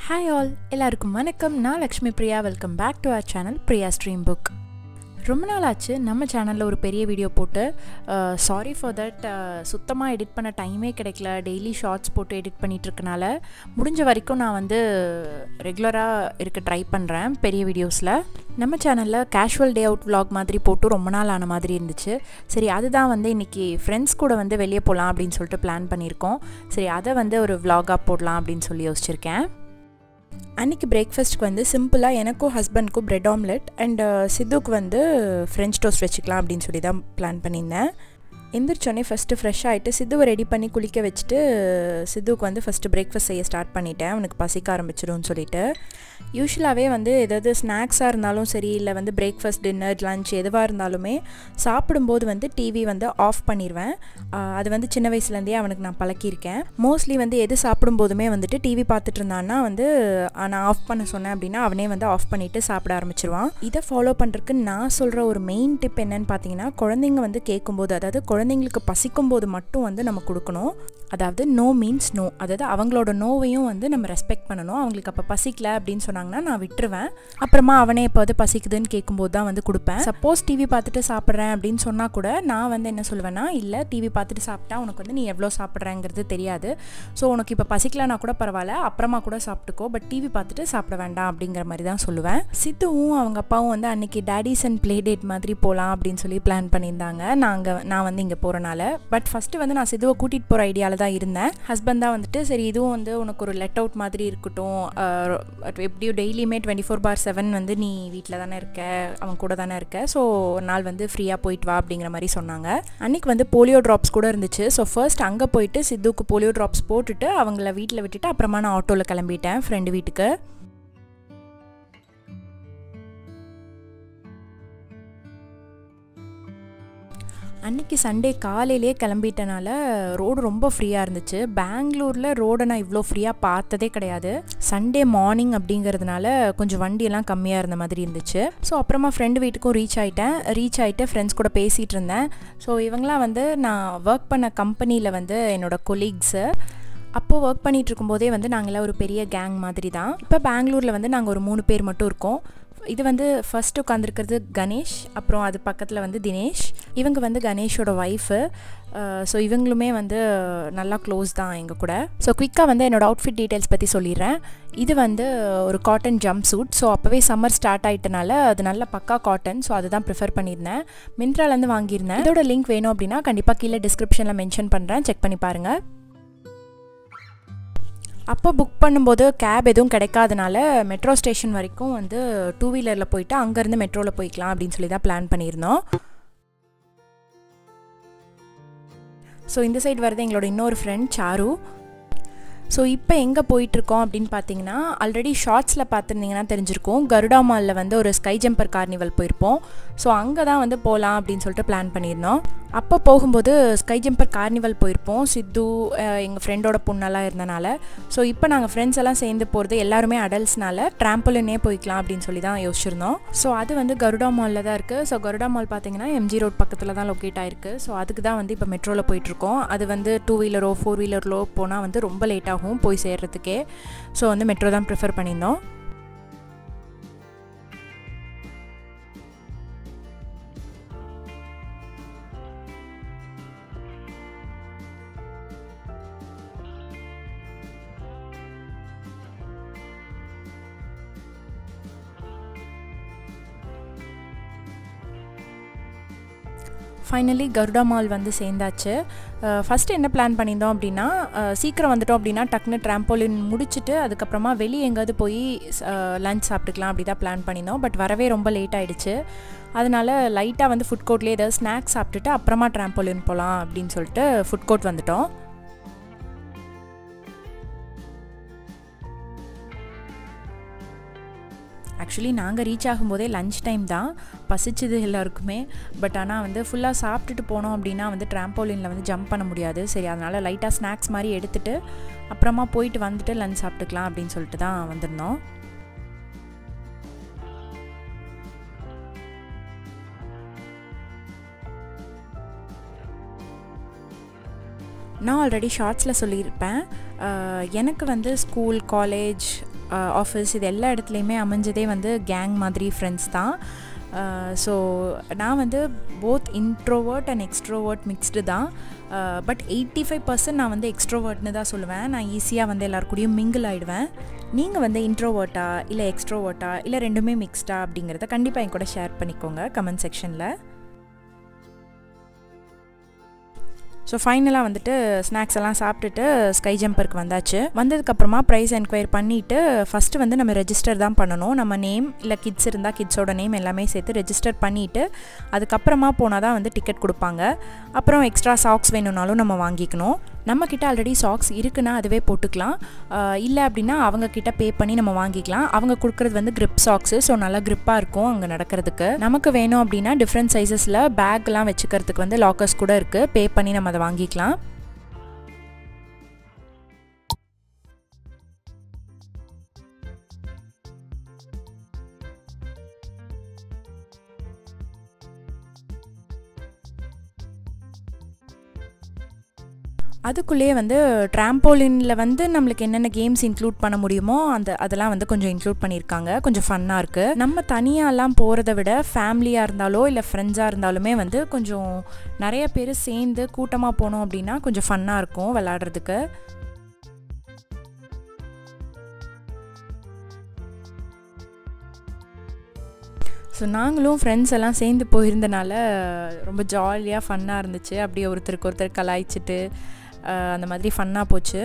hi all எல்லாருக்கும் வணக்கம் நான் Lakshmi Priya welcome back to our channel Priya stream book ரொம்ப நாள் ஆச்சு நம்ம சேனலில் ஒரு பெரிய வீடியோ போட்டு சாரி ஃபார் தட் சுத்தமாக எடிட் பண்ண டைமே கிடைக்கல டெய்லி ஷார்ட்ஸ் போட்டு எடிட் பண்ணிட்டு இருக்கனால முடிஞ்ச வரைக்கும் நான் வந்து ரெகுலராக இருக்க ட்ரை பண்ணுறேன் பெரிய வீடியோஸில் நம்ம சேனலில் கேஷுவல் டே அவுட் vlog மாதிரி போட்டு ரொம்ப நாள் ஆன மாதிரி இருந்துச்சு சரி அதுதான் வந்து இன்றைக்கி ஃப்ரெண்ட்ஸ் கூட வந்து வெளியே போகலாம் அப்படின்னு சொல்லிட்டு பிளான் பண்ணியிருக்கோம் சரி அதை வந்து ஒரு vlog-ஆ போடலாம் அப்படின்னு சொல்லி யோசிச்சிருக்கேன் அன்றைக்கி பிரேக்ஃபாஸ்ட்டுக்கு வந்து சிம்பிளாக எனக்கும் ஹஸ்பண்ட்க்கும் பிரெட் ஆம்லெட் அண்ட் சித்துக்கு வந்து ஃப்ரெஞ்ச் டோஸ்ட் வச்சுக்கலாம் அப்படின்னு சொல்லி தான் பிளான் பண்ணியிருந்தேன் எந்திரிச்சோடனே ஃபஸ்ட்டு ஃப்ரெஷ் ஆகிட்டு சித்துவை ரெடி பண்ணி குளிக்க வச்சுட்டு சித்துவுக்கு வந்து ஃபஸ்ட்டு பிரேக்ஃபாஸ்ட் செய்ய ஸ்டார்ட் பண்ணிட்டேன் அவனுக்கு பசிக்க ஆரம்பிச்சிடும்னு சொல்லிட்டு யூஸ்வலாகவே வந்து ஏதாவது ஸ்நாக்ஸாக இருந்தாலும் சரி இல்லை வந்து பிரேக்ஃபாஸ்ட் டின்னர் லஞ்ச் எதுவாக இருந்தாலுமே சாப்பிடும்போது வந்து டிவி வந்து ஆஃப் பண்ணிடுவேன் ஆஹ் அது வந்து சின்ன வயசுலேருந்தே அவனுக்கு நான் பழக்கியிருக்கேன் மோஸ்ட்லி வந்து எது சாப்பிடும்போதுமே வந்துட்டு டிவி பார்த்துட்டு இருந்தான்னா வந்து ஆஹ் நான் ஆஃப் பண்ண சொன்னேன் அப்படின்னா அவனே வந்து ஆஃப் பண்ணிவிட்டு சாப்பிட ஆரம்பிச்சிருவான் இதை ஃபாலோ பண்ணுறதுக்கு நான் சொல்கிற ஒரு மெயின் டிப் என்னன்னு பார்த்தீங்கன்னா குழந்தைங்க வந்து கேட்கும்போது அதாவது குழந்தைங்களுக்கு பசிக்கும் போது மட்டும் வந்து நம்ம கொடுக்கணும் அதாவது நோ மீன்ஸ் நோ அதாவது அவங்களோட நோவையும் வந்து நம்ம ரெஸ்பெக்ட் பண்ணணும் அவங்களுக்கு அப்போ பசிக்கல அப்படின்னு சொன்னாங்கன்னா நான் விட்டுருவேன் அப்புறமா அவனே இப்போ வந்து பசிக்குதுன்னு கேட்கும்போது தான் வந்து கொடுப்பேன் சப்போஸ் டிவி பார்த்துட்டு சாப்பிட்றேன் அப்படின்னு சொன்னால் கூட நான் வந்து என்ன சொல்லுவேன்னா இல்லை டிவி பார்த்துட்டு சாப்பிட்டா உனக்கு வந்து நீ எவ்வளோ சாப்பிட்றேங்கிறது தெரியாது ஸோ உனக்கு இப்போ பசிக்கலனா கூட பரவாயில்ல அப்புறமா கூட சாப்பிட்டுக்கோ பட் டிவி பார்த்துட்டு சாப்பிட வேண்டாம் அப்படிங்கிற மாதிரி தான் சொல்லுவேன் சித்துவும் அவங்க அப்பாவும் வந்து அன்னைக்கு டேடிஸ் அண்ட் ப்ளே டேட் மாதிரி போகலாம் அப்படின்னு சொல்லி பிளான் பண்ணியிருந்தாங்க நாங்கள் நான் வந்து இங்கே போகிறனால பட் ஃபஸ்ட்டு வந்து நான் சிதுவை கூட்டிகிட்டு போகிற ஐடியாவில் தான் இருந்தேன் ஹஸ்பண்ட் தான் வந்துட்டு சரி இதுவும் வந்து உனக்கு ஒரு லெட் அவுட் மாதிரி இருக்கட்டும் அஹ் எப்படியும் டெய்லியுமே டுவெண்ட்டி ஃபோர் பார் செவன் வந்து நீ வீட்டில் தானே இருக்க அவன் கூட தானே இருக்க ஸோ ஒரு நாள் வந்து ஃப்ரீயாக போயிட்டு வா அப்படிங்கிற மாதிரி சொன்னாங்க அன்னைக்கு வந்து போலியோ ட்ராப்ஸ் கூட இருந்துச்சு ஸோ ஃபர்ஸ்ட் அங்கே போயிட்டு சித்துவுக்கு போலியோ ட்ராப்ஸ் போட்டுட்டு அவங்கள வீட்டில் விட்டுட்டு அப்புறமா நான் ஆட்டோவில் கிளம்பிட்டேன் ஃப்ரெண்டு வீட்டுக்கு அன்னைக்கு சண்டே காலையிலே கிளம்பிட்டனால ரோடு ரொம்ப ஃப்ரீயாக இருந்துச்சு பெங்களூரில் ரோடை நான் இவ்வளோ ஃப்ரீயாக பார்த்ததே கிடையாது சண்டே மார்னிங் அப்படிங்கிறதுனால கொஞ்சம் வண்டியெல்லாம் கம்மியாக இருந்த மாதிரி இருந்துச்சு ஸோ அப்புறமா ஃப்ரெண்டு வீட்டுக்கும் ரீச் ஆகிட்டேன் ரீச் ஆகிட்டு ஃப்ரெண்ட்ஸ் கூட பேசிகிட்டு இருந்தேன் ஸோ இவங்களாம் வந்து நான் ஒர்க் பண்ண கம்பெனியில் வந்து என்னோட கொலீக்ஸு அப்போது ஒர்க் பண்ணிகிட்டு இருக்கும்போதே வந்து நாங்களாம் ஒரு பெரிய கேங் மாதிரி தான் இப்போ பெங்களூரில் வந்து நாங்கள் ஒரு மூணு பேர் மட்டும் இருக்கோம் இது வந்து ஃபஸ்ட்டு உட்காந்துருக்கிறது கணேஷ் அப்புறம் அது பக்கத்தில் வந்து தினேஷ் இவங்க வந்து கணேஷோட ஒய்ஃபு ஸோ இவங்களுமே வந்து நல்லா க்ளோஸ் தான் எங்கள் கூட ஸோ குயிக்காக வந்து என்னோடய அவுட்ஃபிட் டீட்டெயில்ஸ் பற்றி சொல்லிடுறேன் இது வந்து ஒரு காட்டன் ஜம்ப் சூட் ஸோ அப்போவே சம்மர் ஸ்டார்ட் ஆகிட்டனால அது நல்ல பக்கா காட்டன் ஸோ அதுதான் ப்ரிஃபர் பண்ணியிருந்தேன் மின்ட்ராலேருந்து வாங்கியிருந்தேன் இதோட லிங்க் வேணும் அப்படின்னா கண்டிப்பாக கீழே டிஸ்கிரிப்ஷனில் மென்ஷன் பண்ணுறேன் செக் பண்ணி பாருங்கள் அப்போ புக் பண்ணும்போது கேப் எதுவும் கிடைக்காதனால மெட்ரோ ஸ்டேஷன் வரைக்கும் வந்து டூ வீலரில் போயிட்டு அங்கேருந்து மெட்ரோவில் போய்க்கலாம் அப்படின்னு சொல்லி தான் பிளான் பண்ணியிருந்தோம் ஸோ இந்த சைடு வரது எங்களோட இன்னொரு ஃப்ரெண்ட் சாரு ஸோ இப்போ எங்கே போயிட்டுருக்கோம் அப்படின்னு பார்த்தீங்கன்னா ஆல்ரெடி ஷார்ட்ஸில் பார்த்துருந்தீங்கன்னா தெரிஞ்சிருக்கும் கருடா மாலில் வந்து ஒரு ஸ்கை ஜம்பர் கார்னிவல் போயிருப்போம் ஸோ அங்கே தான் வந்து போகலாம் அப்படின்னு சொல்லிட்டு பிளான் பண்ணியிருந்தோம் அப்போ போகும்போது ஸ்கை ஜம்பர் கார்னிவல் போயிருப்போம் சித்து எங்கள் ஃப்ரெண்டோட பொண்ணெல்லாம் இருந்தனால ஸோ இப்போ நாங்கள் ஃப்ரெண்ட்ஸ் எல்லாம் சேர்ந்து போகிறது எல்லாருமே அடல்ட்ஸ்னால ட்ராம்பலினே போய்க்கலாம் அப்படின்னு சொல்லி தான் யோசிச்சிருந்தோம் ஸோ அது வந்து கருடா மாலில் தான் இருக்குது ஸோ கருடா மால் பார்த்தீங்கன்னா எம்ஜி ரோட் பக்கத்தில் தான் லொக்கேட் ஆயிருக்கு ஸோ அதுக்கு தான் வந்து இப்போ மெட்ரோவில் போயிட்டுருக்கோம் அது வந்து டூ வீலரோ ஃபோர் வீலரோ போனால் வந்து ரொம்ப லேட் ஆகும் போய் சேர்கிறதுக்கே ஸோ வந்து மெட்ரோ தான் ப்ரிஃபர் பண்ணியிருந்தோம் ஃபைனலி கருடா மால் வந்து சேர்ந்தாச்சு ஃபஸ்ட்டு என்ன பிளான் பண்ணியிருந்தோம் அப்படின்னா சீக்கிரம் வந்துட்டோம் அப்படின்னா டக்குனு ட்ராம்போலின் முடிச்சுட்டு அதுக்கப்புறமா வெளியே எங்கேயாவது போய் லஞ்ச் சாப்பிட்டுக்கலாம் அப்படி தான் பிளான் பண்ணியிருந்தோம் பட் வரவே ரொம்ப லேட் ஆகிடுச்சு அதனால லைட்டாக வந்து ஃபுட் கோர்ட்லேயே ஏதாவது ஸ்நாக்ஸ் சாப்பிட்டுட்டு அப்புறமா ட்ராம்போலின் போகலாம் அப்படின்னு சொல்லிட்டு ஃபுட் கோர்ட் வந்துட்டோம் ஆக்சுவலி நாங்கள் ரீச் ஆகும்போதே லஞ்ச் டைம் தான் பசிச்சுது எல்லாருக்குமே பட் ஆனால் வந்து ஃபுல்லாக சாப்பிட்டுட்டு போனோம் அப்படின்னா வந்து ட்ராம்போலினில் வந்து ஜம்ப் பண்ண முடியாது சரி அதனால் லைட்டாக ஸ்நாக்ஸ் மாதிரி எடுத்துகிட்டு அப்புறமா போயிட்டு வந்துட்டு லஞ்ச் சாப்பிட்டுக்கலாம் அப்படின்னு சொல்லிட்டு தான் வந்திருந்தோம் நான் ஆல்ரெடி ஷார்ட்ஸில் சொல்லியிருப்பேன் அஹ், எனக்கு வந்து ஸ்கூல் காலேஜ் ஆஃபீஸ் இது எல்லா இடத்துலையுமே அமைஞ்சதே வந்து கேங் மாதிரி ஃப்ரெண்ட்ஸ் தான் ஸோ நான் வந்து both introvert and extrovert mixed தான் பட் எயிட்டி ஃபைவ் பர்சன்ட் நான் வந்து எக்ஸ்ட்ரோவர்ட்னு தான் சொல்லுவேன் நான் ஈஸியாக வந்து எல்லாரு கூடயும் மிங்கிள் ஆகிடுவேன் நீங்கள் வந்து இன்ட்ரோவர்ட்டா இல்லை எக்ஸ்ட்ரோவர்ட்டா இல்லை ரெண்டுமே மிக்ஸ்டா அப்படிங்கிறத கண்டிப்பாக என் கூட ஷேர் பண்ணிக்கோங்க கமெண்ட் செக்ஷனில் ஸோ ஃபைனலாக வந்துட்டு ஸ்நாக்ஸ் எல்லாம் சாப்பிட்டுட்டு ஸ்கை ஜம்பருக்கு வந்தாச்சு வந்ததுக்கப்புறமா ப்ரைஸ் என்கொயர் பண்ணிவிட்டு ஃபஸ்ட்டு வந்து நம்ம ரெஜிஸ்டர் தான் பண்ணணும் நம்ம நேம் இல்லை கிட்ஸ் இருந்தால் கிட்ஸோட நேம் எல்லாமே சேர்த்து ரெஜிஸ்டர் பண்ணிவிட்டு அதுக்கப்புறமா போனால் தான் வந்து டிக்கெட் கொடுப்பாங்க அப்புறம் எக்ஸ்ட்ரா சாக்ஸ் வேணும்னாலும் நம்ம வாங்கிக்கணும் நம்மக்கிட்ட ஆல்ரெடி சாக்ஸ் இருக்குன்னா அதுவே போட்டுக்கலாம் இல்லை அப்படின்னா அவங்கக்கிட்ட பே பண்ணி நம்ம வாங்கிக்கலாம் அவங்க கொடுக்குறது வந்து grip சாக்ஸு ஸோ நல்லா grip-ஆ இருக்கும் அங்கே நடக்கிறதுக்கு நமக்கு வேணும் அப்படின்னா டிஃப்ரெண்ட் சைஸஸில் பேக்லாம் வச்சுக்கிறதுக்கு வந்து லாக்கர்ஸ் கூட இருக்குது பே பண்ணி நம்ம அதை வாங்கிக்கலாம் அதுக்குள்ளேயே வந்து ட்ராம்போலினில் வந்து நம்மளுக்கு என்னென்ன கேம்ஸ் இன்க்ளூட் பண்ண முடியுமோ அந்த அதெல்லாம் வந்து கொஞ்சம் இன்க்ளூட் பண்ணியிருக்காங்க கொஞ்சம் ஃபன்னாக இருக்குது நம்ம தனியாலாம் போகிறத விட ஃபேமிலியாக இருந்தாலோ இல்லை ஃப்ரெண்ட்ஸாக இருந்தாலுமே வந்து கொஞ்சம் நிறைய பேர் சேர்ந்து கூட்டமாக போனோம் அப்படின்னா கொஞ்சம் ஃபன்னாக இருக்கும் விளாடுறதுக்கு ஸோ நாங்களும் ஃப்ரெண்ட்ஸ் எல்லாம் சேர்ந்து போயிருந்தனால ரொம்ப ஜாலியாக ஃபன்னாக இருந்துச்சு அப்படியே ஒருத்தருக்கு ஒருத்தர் கலாய்ச்சிட்டு அஹ், அந்த மாதிரி ஃபன்னாக போச்சு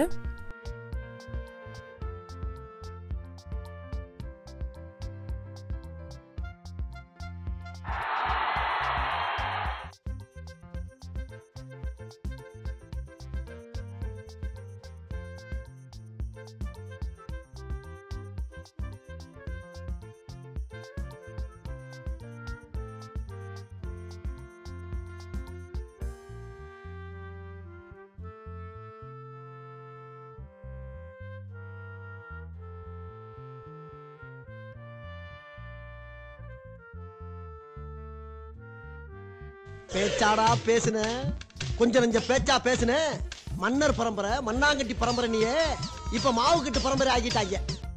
பேச்சாடா பேசுன கொஞ்சம் நெஞ்ச பேச்சா பேசுன மன்னர் பரம்பரை மண்ணாங்கட்டி பரம்பரை நீயே இப்ப மாவு கட்டு பரம்பரை ஆகிட்டாங்க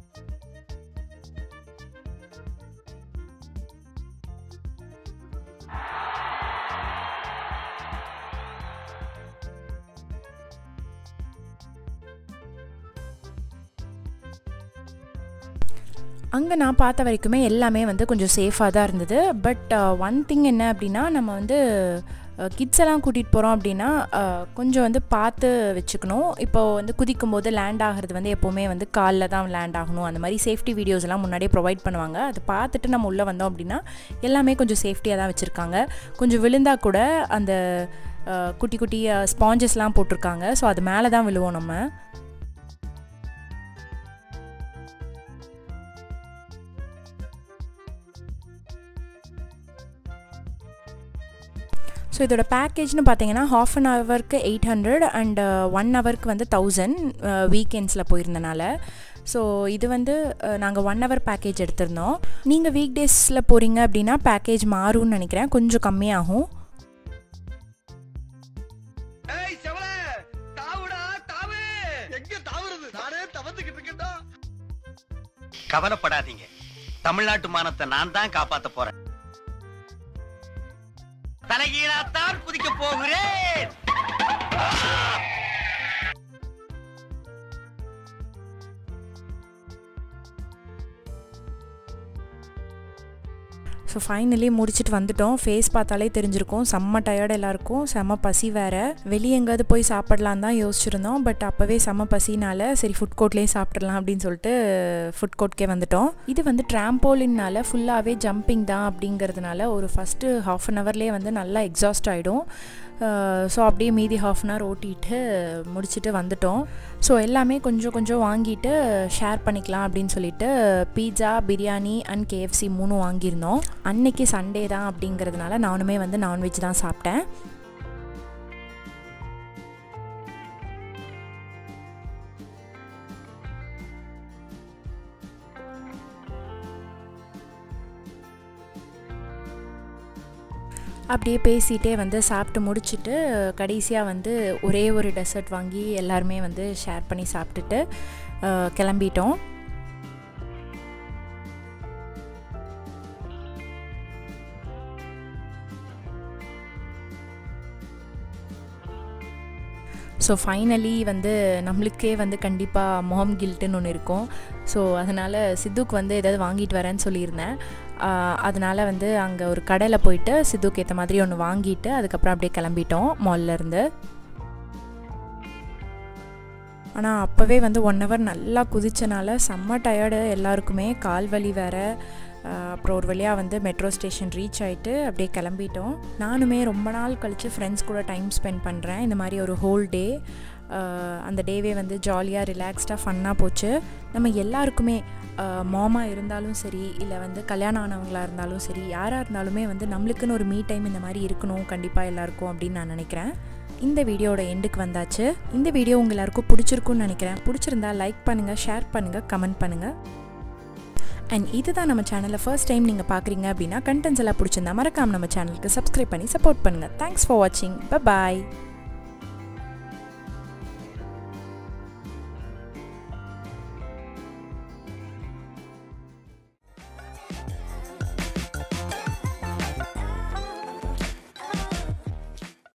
அங்கே நான் பார்த்த வரைக்குமே எல்லாமே வந்து கொஞ்சம் சேஃபாக தான் இருந்தது பட் ஒன் திங் என்ன அப்படின்னா நம்ம வந்து கிட்ஸ் எல்லாம் கூட்டிகிட்டு போகிறோம் அப்படின்னா அஹ், கொஞ்சம் வந்து பார்த்து வச்சுக்கணும் இப்போ வந்து குதிக்கும் போது லேண்ட் ஆகிறது வந்து எப்போவுமே வந்து காலில் தான் லேண்ட் ஆகணும் அந்த மாதிரி சேஃப்டி வீடியோஸ் எல்லாம் முன்னாடியே ப்ரொவைட் பண்ணுவாங்க அது பார்த்துட்டு நம்ம உள்ளே வந்தோம் அப்படின்னா எல்லாமே கொஞ்சம் சேஃப்டியாக தான் வச்சுருக்காங்க கொஞ்சம் விழுந்தா கூட அந்த அஹ், குட்டி குட்டி ஸ்பாஞ்சஸ்லாம் போட்டிருக்காங்க ஸோ அது மேலே தான் விழுவோம் நம்ம ஸோ இதோட பேக்கேஜ்னு பார்த்தீங்கன்னா ஹாஃப் அன் ஹவருக்கு எயிட் ஹண்ட்ரட் அண்ட் ஒன் ஹவருக்கு வந்து தௌசண்ட் வீக்கெண்ட்ஸில் போயிருந்தனால ஸோ இது வந்து நாங்கள் ஒன் ஹவர் பேக்கேஜ் எடுத்திருந்தோம் நீங்கள் வீக் டேஸில் போகிறீங்க அப்படின்னா பேக்கேஜ் மாறும்னு நினைக்கிறேன் கொஞ்சம் கம்மியாகும் ஏய் செவல தாவுடா தாவு எங்க தாவுறது நானே தவந்துகிட்டு இருக்கேன்டா கவலைப்படாதீங்க தமிழ்நாட்டு மானத்தை நான் தான் காப்பாத்த போறேன் தலைகீழாத்தான் குதிக்க போகிறேன் ஸோ ஃபைனலி முடிச்சுட்டு வந்துட்டோம் ஃபேஸ் பார்த்தாலே தெரிஞ்சிருக்கும் செம்ம டயர்டு எல்லாருக்கும் செம்ம பசி வேறு வெளியே எங்கேயாவது போய் சாப்பிடலாம் தான் யோசிச்சிருந்தோம் பட் அப்போவே செம்ம பசினால சரி ஃபுட் கோர்ட்லேயே சாப்பிட்றலாம் அப்படின்னு சொல்லிட்டு ஃபுட் கோர்ட்கே வந்துட்டோம் இது வந்து ட்ராம்போலின்னால ஃபுல்லாகவே ஜம்பிங் தான் அப்படிங்கிறதுனால ஒரு ஃபஸ்ட்டு ஹாஃப் அன் ஹவர்லேயே வந்து நல்லா எக்ஸாஸ்ட் ஆகிடும் ஸோ அப்படியே மீதி ஹாஃப் அன் ஹவர் ஓட்டிட்டு முடிச்சுட்டு வந்துட்டோம் ஸோ எல்லாமே கொஞ்சம் கொஞ்சம் வாங்கிட்டு ஷேர் பண்ணிக்கலாம் அப்படின்னு சொல்லிட்டு பீட்சா பிரியாணி அண்ட் கேஎஃப்சி மூணும் வாங்கியிருந்தோம் அன்னைக்கு சண்டே தான் அப்படிங்கிறதுனால நானுமே வந்து நான்வெஜ் தான் சாப்பிட்டேன் அப்படியே பேசிகிட்டே வந்து சாப்பிட்டு முடிச்சுட்டு கடைசியாக வந்து ஒரே ஒரு டெசர்ட் வாங்கி எல்லாருமே வந்து ஷேர் பண்ணி சாப்பிட்டுட்டு அஹ், கிளம்பிட்டோம் ஸோ ஃபைனலி வந்து நம்மளுக்கே வந்து கண்டிப்பாக மாம் கில்ட்டுன்னு ஒன்று இருக்கும் ஸோ அதனால் சித்துக்கு வந்து ஏதாவது வாங்கிட்டு வரேன்னு சொல்லியிருந்தேன் அதனால் வந்து அங்கே ஒரு கடையில் போயிட்டு சித்துக்கு ஏற்ற மாதிரி ஒன்று வாங்கிட்டு அதுக்கப்புறம் அப்படியே கிளம்பிட்டோம் மால்லேருந்து ஆனால் அப்போவே வந்து ஒன் ஹவர் நல்லா குதிச்சனால செம்ம டயர்டு எல்லாருக்குமே கால் வலி வேறு அப்புறம் ஒரு வழியாக வந்து மெட்ரோ ஸ்டேஷன் ரீச் ஆகிட்டு அப்படியே கிளம்பிட்டோம் நானுமே ரொம்ப நாள் கழித்து ஃப்ரெண்ட்ஸ் கூட டைம் ஸ்பெண்ட் பண்ணுறேன் இந்த மாதிரி ஒரு ஹோல் டே அந்த டேவே வந்து ஜாலியாக ரிலாக்ஸ்டாக ஃபன்னாக போச்சு நம்ம எல்லாருக்குமே மாமா இருந்தாலும் சரி இல்லை வந்து கல்யாணம் ஆனவங்களாக இருந்தாலும் சரி யாராக இருந்தாலுமே வந்து நம்மளுக்குன்னு ஒரு மீ டைம் இந்த மாதிரி இருக்கணும் கண்டிப்பாக எல்லாருக்கும் அப்படின்னு நான் நினைக்கிறேன் இந்த வீடியோட எண்டுக்கு வந்தாச்சு இந்த வீடியோ உங்கள் எல்லாருக்கும் பிடிச்சிருக்குன்னு நினைக்கிறேன் பிடிச்சிருந்தா லைக் பண்ணுங்கள் ஷேர் பண்ணுங்கள் கமெண்ட் பண்ணுங்கள் அண்ட் இதுதான் நம்ம சேனலில் ஃபர்ஸ்ட் டைம் நீங்கள் பார்க்குறீங்க அப்படின்னா கண்டென்ட்ஸ் எல்லாம் பிடிச்சிருந்தா மறக்காம நம்ம சேனலுக்கு சப்ஸ்கிரைப் பண்ணி சப்போர்ட் பண்ணுங்கள் தேங்க்ஸ் ஃபார் வாட்சிங் பாய்